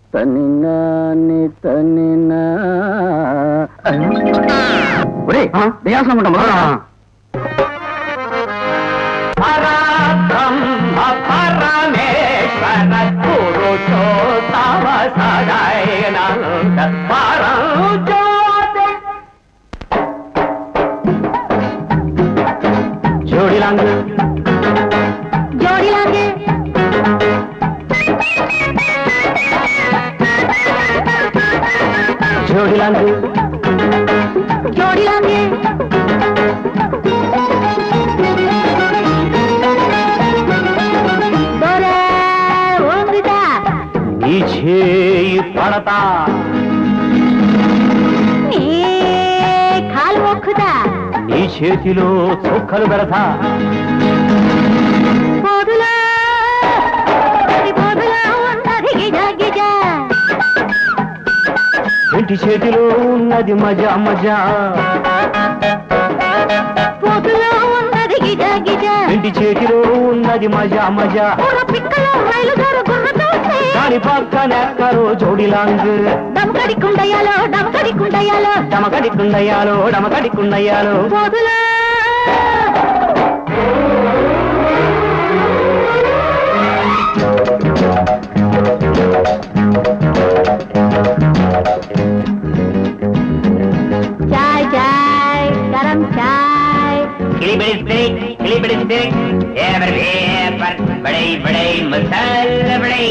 తనినాని తనినా ఒరే దేయాసనం ఉంటాం జోడిలాంగ్ జోడిలాగే జోడిలాంగ్ జోడిలాగే దొరే ఓంగిదా నీ చేయి పడతా నీ కాలు మొక్కుదా నీ చేతిలో చొక్కలు పెడతా పోదులా అది పోదులా ఉన్నది గిజ గిజ ఇంటి చేతిలో ఉన్నది మజా మజా పోదులా ఉన్నది గిజ గిజ ఇంటి చేతిలో ఉన్నది మజా మజా పూల పిక్కలో రైలు దారు గుర్రతోటే దాని పక్కన ఎక్కరో జోడిలాంగ్ డమకడి కుండయాలో డమకడి కుండయాలో డమకడి కుండయ్యాలో డమకడి కుండయ్యాలో పోదులా చాయ్ చాయ్ గరం చాయ్ खिली बड़ी स्टेक खिली बड़ी स्टेक एवर वेपर बड़े बड़े मसाला बड़े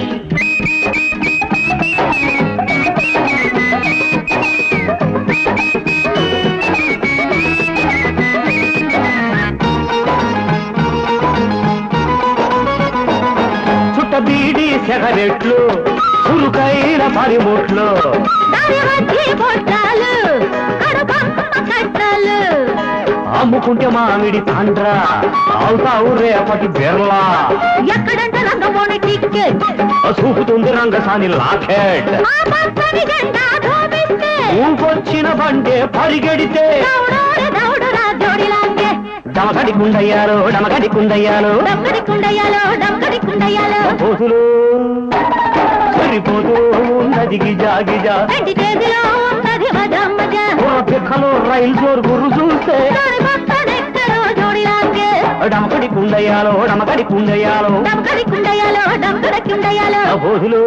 చుట్ట బీడి సిగరెట్లు చురుకైన పనిముట్లు దారి మధ్య బొట్టాలు కడుపమ్మ కట్టాలు అమ్ముకుంటే మామిడి తాండ్ర అవుతావు రేపటి బెర్లా ఎక్కడంటే రంగమోని టికెట్ చూపుతుంది రంగసాని లాకెట్ ఆ పచ్చని జెండా ధోపిస్తే ఊకొచ్చిన బండే పరిగెడితే దౌడోరే దౌడురా జోడిలాంగే డమకడి కుండయ్యాలో డమకడి కుండయ్యాలో డమ్మడి కుండయాలో డమ్మడి కుండయాలో పోతులు సరిపోతూ ఉన్నది గిజా గిజా వెండి చేతిలో ఉన్నది మజా మజా ఓ పిక్కలో రైలు జోరు గుర్రు చూస్తే దాని పక్కనెక్కడో జోడిలాంగే డమకడి కుండయ్యాలో డమకడి కుండయ్యాలో డమ్మడి కుండయాలో డమ్మడి కుండయాలో పోతులు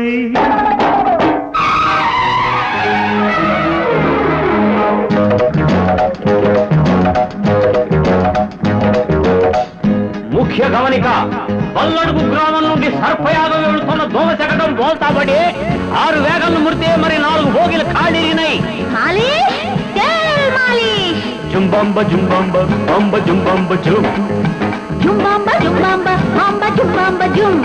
ముఖ్య గమనిక పల్లడుగు గ్రామం నుండి సర్పయాగం వెళుతున్న దోమ శకటం బోల్తాబడి ఆరు వేగంలు ముడితే మరి నాలుగు భోగిలు ఖాళీనాయి మాలిష్ తేల్ మాలిష్ జుంబంబ జుంబంబ బంబ జుంబంబ జుం జుంబాంబ జుంబాంబ బాంబ జుంబాంబ జుం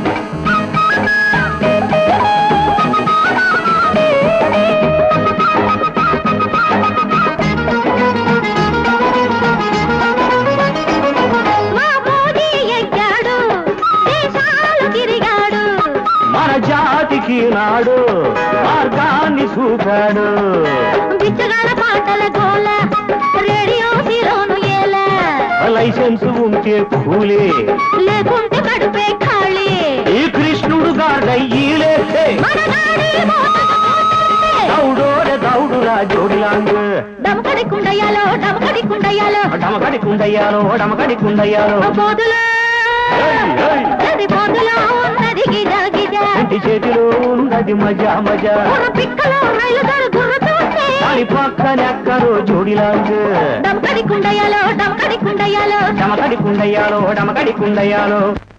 మా మోదీ ఎక్కాడు దేశాలు తిరిగాడు మన జాతికి నాడు మార్గాన్ని చూపాడు బిచ్చగాల పాటల గోల రేడియో సిరోను ఏల లైసెన్స్ ఉంటే కూలే లేకుంటే కడుపే ఖాళీ ఈ కృష్ణుడు గాడయ్యి లేస్తే మన గాడి మోతకపోతే దౌడోడ దౌడురా జోడిలాంగ్ డమకడి కుండయాలో డమకడి కుండయాలో డమకడి కుండయ్యాలో డమకడి కుండయ్యాలో బోదులో ఏయ్, ఏయ్. నది బోదులో ఉన్నది గిజ గిజ ఇంటి చేతిలో ఉన్నది మజా మజా గుర్ర పిక్కలో రైలు దారు గుర్రతోటే దాని పక్కన ఎక్కరో జోడిలాంగ్ డమకడి కుండయాలో డమకడి కుండయాలో డమకడి కుండయ్యాలో డమకడి కుండయ్యాలో